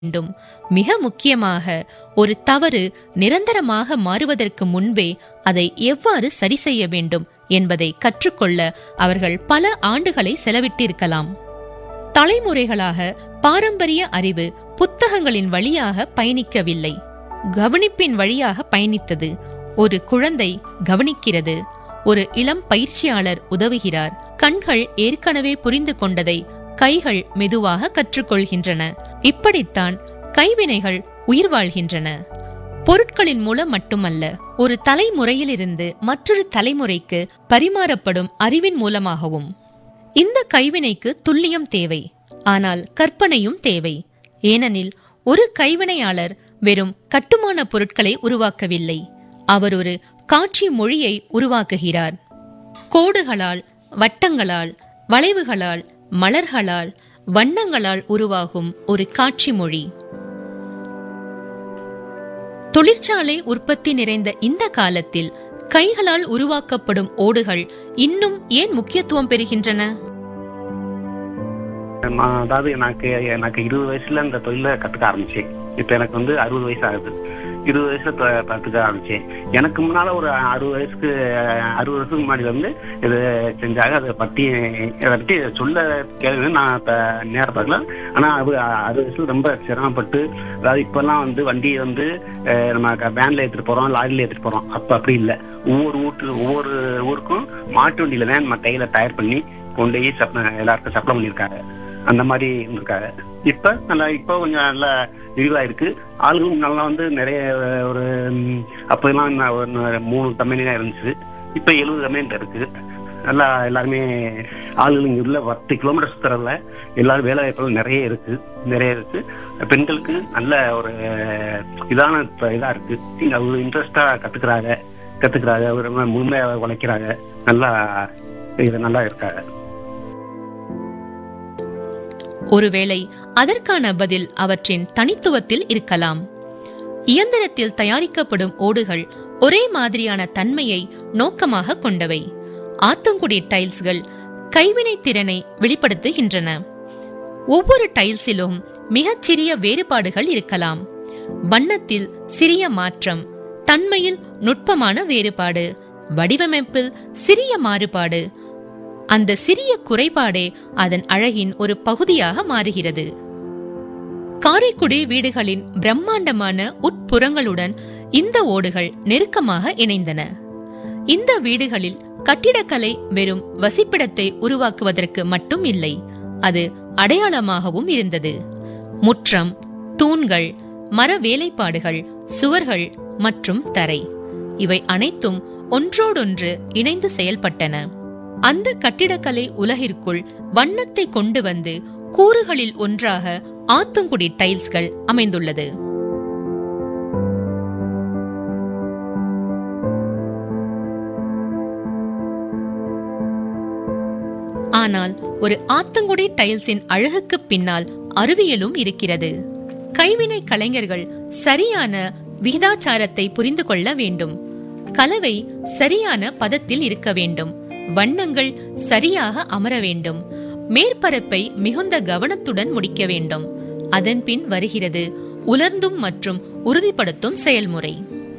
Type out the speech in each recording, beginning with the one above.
வேண்டும் மிக முக்கியமாக ஒரு தவறு நிரந்தரமாக மாறுவதற்கு முன்பே அதை எவ்வாறு சரி செய்ய வேண்டும் என்பதை கற்றுக்கொள்ள அவர்கள் பல ஆண்டுகளை செலவிட்டிருக்கலாம் தலைமுறைகளாக பாரம்பரிய அறிவு புத்தகங்களின் வழியாக பயணிக்கவில்லை கவனிப்பின் வழியாக பயணித்தது ஒரு குழந்தை கவனிக்கிறது ஒரு இளம் பயிற்சியாளர் உதவுகிறார் கண்கள் ஏற்கனவே புரிந்து கொண்டதை கைகள் மெதுவாக கற்றுக்கொள்கின்றன இப்படித்தான் கைவினைகள் உயிர் வாழ்கின்றன பொருட்களின் மூலம் மட்டுமல்ல ஒரு தலைமுறையிலிருந்து மற்றொரு தலைமுறைக்கு பரிமாறப்படும் அறிவின் மூலமாகவும் இந்த கைவினைக்கு துல்லியம் தேவை ஆனால் கற்பனையும் தேவை ஏனெனில் ஒரு கைவினையாளர் வெறும் கட்டுமான பொருட்களை உருவாக்கவில்லை அவர் ஒரு காட்சி மொழியை உருவாக்குகிறார் கோடுகளால் வட்டங்களால் வளைவுகளால் மலர்களால் வண்ணங்களால் உருவாகும் ஒரு காட்சி மொழி தொழிற்சாலை உற்பத்தி நிறைந்த இந்த காலத்தில் கைகளால் உருவாக்கப்படும் ஓடுகள் இன்னும் ஏன் முக்கியத்துவம் பெறுகின்றன நான் அதாவது எனக்கு எனக்கு இருபது வயசுல இந்த தொழிலை கத்துக்க ஆரம்பிச்சேன் இப்ப எனக்கு வந்து அறுபது வயசு ஆகுது இருபது வயசுல த- கத்துக்க ஆரம்பிச்சேன் எனக்கு முன்னால ஒரு அறுபது வயசுக்கு அறுபது வருஷத்துக்கு முன்னாடி வந்து இது செஞ்சாங்க அதை பத்தி இதை பத்தி சொல்ல கேள்வி நான் இப்ப நேரம் பார்க்கல ஆனா அது அறுபது வயசுல ரொம்ப சிரமப்பட்டு அதாவது இப்பெல்லாம் வந்து வண்டியை வந்து அஹ், நம்ம வேன்ல எடுத்துட்டு போறோம் லாரில எடுத்துட்டு போறோம் அப்ப அப்படி இல்லை ஒவ்வொரு ஊட்டு ஒவ்வொரு ஊருக்கும் மாட்டு வண்டியில தான் நம்ம கையில தயார் பண்ணி கொண்டு போய் சப்~ எல்லாருக்கும் சப்ளை பண்ணியிருக்காங்க அந்த மாதிரி இருந்திருக்காங்க இப்ப நல்லா இப்ப கொஞ்சம் நல்லா விரிவா இருக்கு ஆளுகளும் நல்லா வந்து நிறைய அஹ், ஒரு ம், அப்ப எல்லாம் நான் ஒரு மூணு கம்பெனி தான் இருந்துச்சு இப்ப எழுபது கம்பெனி இருக்கு நல்லா எல்லாருமே ஆளுகள் இங்க உள்ள பத்து கிலோமீட்டர் சுத்துறதுல எல்லாரும் வேலை வாய்ப்புகள் நிறைய இருக்கு நிறைய இருக்கு பெண்களுக்கு நல்ல ஒரு இதான இப்ப இதா இருக்கு இங்க அவங்க இன்ட்ரெஸ்டா கத்துக்கிறாங்க கத்துக்கிறாங்க ஒரு முழுமையா உழைக்கிறாங்க நல்லா இது நல்லா இருக்காங்க ஒருவேளை அதற்கான பதில் அவற்றின் தனித்துவத்தில் இருக்கலாம் இயந்திரத்தில் தயாரிக்கப்படும் ஓடுகள் ஒரே மாதிரியான தன்மையை நோக்கமாக கொண்டவை ஆத்தங்குடி டைல்ஸ்கள் கைவினை திறனை வெளிப்படுத்துகின்றன ஒவ்வொரு டைல்ஸிலும் மிகச்சிறிய வேறுபாடுகள் இருக்கலாம் வண்ணத்தில் சிறிய மாற்றம் தன்மையில் நுட்பமான வேறுபாடு வடிவமைப்பில் சிறிய மாறுபாடு அந்த சிறிய குறைபாடே அதன் அழகின் ஒரு பகுதியாக மாறுகிறது காரைக்குடி வீடுகளின் பிரம்மாண்டமான உட்புறங்களுடன் இந்த ஓடுகள் நெருக்கமாக இணைந்தன இந்த வீடுகளில் கட்டிடக்கலை வெறும் வசிப்பிடத்தை உருவாக்குவதற்கு மட்டும் இல்லை அது அடையாளமாகவும் இருந்தது முற்றம் தூண்கள் மர வேலைப்பாடுகள் சுவர்கள் மற்றும் தரை இவை அனைத்தும் ஒன்றோடொன்று இணைந்து செயல்பட்டன அந்த கட்டிடக்கலை உலகிற்குள் வண்ணத்தை கொண்டு வந்து கூறுகளில் ஒன்றாக ஆத்தங்குடி டைல்ஸ்கள் அமைந்துள்ளது ஆனால் ஒரு ஆத்தங்குடி டைல்ஸின் அழகுக்கு பின்னால் அறிவியலும் இருக்கிறது கைவினை கலைஞர்கள் சரியான விகிதாச்சாரத்தை புரிந்து கொள்ள வேண்டும் கலவை சரியான பதத்தில் இருக்க வேண்டும் வண்ணங்கள் சரியாக அமர வேண்டும் மேற்பரப்பை மிகுந்த கவனத்துடன் முடிக்க வேண்டும் அதன்பின் வருகிறது உலர்ந்தும் மற்றும் உறுதிப்படுத்தும் செயல்முறை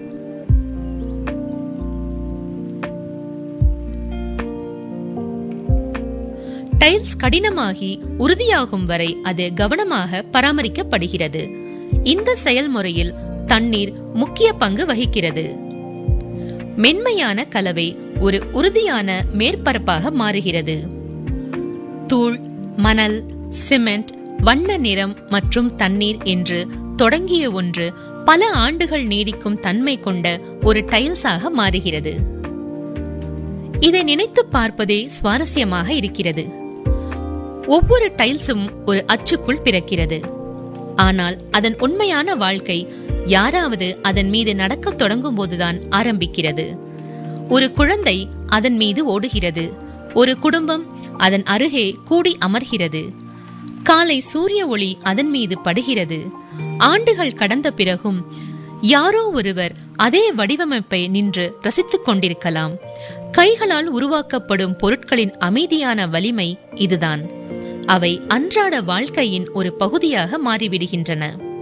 டைல்ஸ் கடினமாகி உறுதியாகும் வரை அது கவனமாக பராமரிக்கப்படுகிறது இந்த செயல்முறையில் தண்ணீர் முக்கிய பங்கு வகிக்கிறது மென்மையான கலவை ஒரு உறுதியான மேற்பரப்பாக மாறுகிறது தூள் மணல் சிமெண்ட் வண்ண நிறம் மற்றும் தண்ணீர் என்று தொடங்கிய ஒன்று பல ஆண்டுகள் நீடிக்கும் தன்மை கொண்ட ஒரு டைல்ஸாக மாறுகிறது இதை நினைத்து பார்ப்பதே சுவாரஸ்யமாக இருக்கிறது ஒவ்வொரு டைல்ஸும் ஒரு அச்சுக்குள் பிறக்கிறது ஆனால் அதன் உண்மையான வாழ்க்கை யாராவது அதன் மீது நடக்கத் தொடங்கும் போதுதான் ஆரம்பிக்கிறது ஒரு குழந்தை அதன் மீது ஓடுகிறது ஒரு குடும்பம் அதன் அருகே கூடி அமர்கிறது காலை சூரிய ஒளி அதன் மீது படுகிறது ஆண்டுகள் கடந்த பிறகும் யாரோ ஒருவர் அதே வடிவமைப்பை நின்று ரசித்துக் கொண்டிருக்கலாம் கைகளால் உருவாக்கப்படும் பொருட்களின் அமைதியான வலிமை இதுதான் அவை அன்றாட வாழ்க்கையின் ஒரு பகுதியாக மாறிவிடுகின்றன